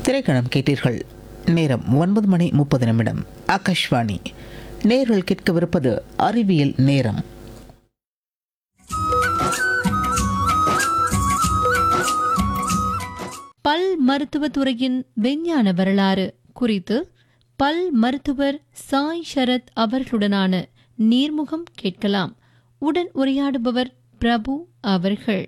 திரைக்கணம் கேட்டீர்கள் நேரம் ஒன்பது மணி முப்பது நிமிடம் ஆகாஷ்வாணி நேர்கள் கேட்கவிருப்பது அறிவியல் நேரம் பல் மருத்துவத்துறையின் விஞ்ஞான வரலாறு குறித்து பல் மருத்துவர் சாய் சரத் அவர்களுடனான நீர்முகம் கேட்கலாம் உடன் உரையாடுபவர் பிரபு அவர்கள்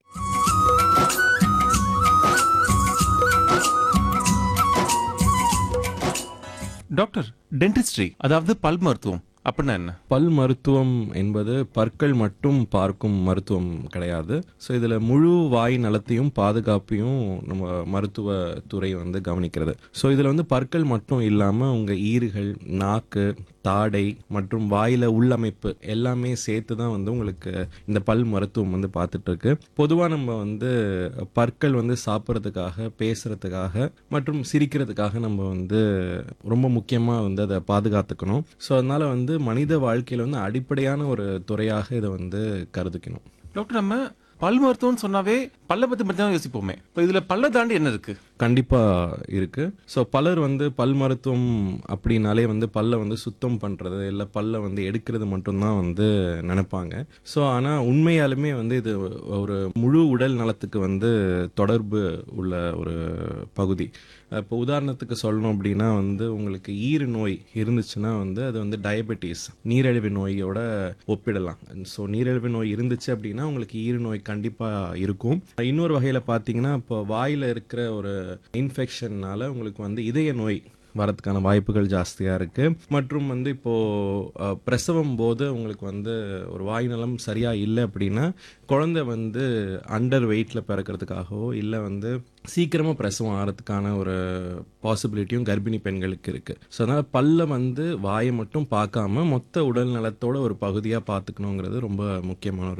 டாக்டர் டென்டிஸ்ட்ரி அதாவது பல் மருத்துவம் அப்படின்னா என்ன பல் மருத்துவம் என்பது பற்கள் மட்டும் பார்க்கும் மருத்துவம் கிடையாது ஸோ இதில் முழு வாய் நலத்தையும் பாதுகாப்பையும் நம்ம மருத்துவ துறை வந்து கவனிக்கிறது ஸோ இதில் வந்து பற்கள் மட்டும் இல்லாமல் உங்கள் ஈறுகள் நாக்கு தாடை மற்றும் வாயில உள்ளமைப்பு எல்லாமே சேர்த்து தான் வந்து உங்களுக்கு இந்த பல் மருத்துவம் வந்து பார்த்துட்டு இருக்கு பொதுவாக நம்ம வந்து பற்கள் வந்து சாப்பிட்றதுக்காக பேசுறதுக்காக மற்றும் சிரிக்கிறதுக்காக நம்ம வந்து ரொம்ப முக்கியமாக வந்து அதை பாதுகாத்துக்கணும் ஸோ அதனால வந்து மனித வாழ்க்கையில் வந்து அடிப்படையான ஒரு துறையாக இதை வந்து கருதிக்கணும் டாக்டர் நம்ம பல் மருத்துவம்னு சொன்னாவே பல்ல பத்தி மட்டும் தான் யோசிப்போமே இப்போ இதுல பல்ல தாண்டி என்ன இருக்கு கண்டிப்பாக இருக்கு ஸோ பலர் வந்து பல் மருத்துவம் அப்படின்னாலே வந்து பல்லை வந்து சுத்தம் பண்ணுறது இல்லை பல்லை வந்து எடுக்கிறது மட்டும்தான் வந்து நினைப்பாங்க ஸோ ஆனால் உண்மையாலுமே வந்து இது ஒரு முழு உடல் நலத்துக்கு வந்து தொடர்பு உள்ள ஒரு பகுதி இப்போ உதாரணத்துக்கு சொல்லணும் அப்படின்னா வந்து உங்களுக்கு ஈறு நோய் இருந்துச்சுன்னா வந்து அது வந்து டயபெட்டிஸ் நீரிழிவு நோயோட ஒப்பிடலாம் ஸோ நீரிழிவு நோய் இருந்துச்சு அப்படின்னா உங்களுக்கு ஈறு நோய் கண்டிப்பாக இருக்கும் இன்னொரு வகையில் பார்த்தீங்கன்னா இப்போ வாயில் இருக்கிற ஒரு இன்ஃபெக்ஷன்னால உங்களுக்கு வந்து இதய நோய் வரதுக்கான வாய்ப்புகள் ஜாஸ்தியாக இருக்குது மற்றும் வந்து இப்போது பிரசவம் போது உங்களுக்கு வந்து ஒரு வாய் நலம் சரியாக இல்லை அப்படின்னா குழந்தை வந்து அண்டர் வெயிட்டில் பிறக்கிறதுக்காகவோ இல்லை வந்து சீக்கிரமாக பிரசவம் ஆகிறதுக்கான ஒரு பாசிபிலிட்டியும் கர்ப்பிணி பெண்களுக்கு இருக்குது ஸோ அதனால் பல்ல வந்து வாயை மட்டும் பார்க்காம மொத்த உடல் நலத்தோட ஒரு பகுதியாக பார்த்துக்கணுங்கிறது ரொம்ப முக்கியமான ஒரு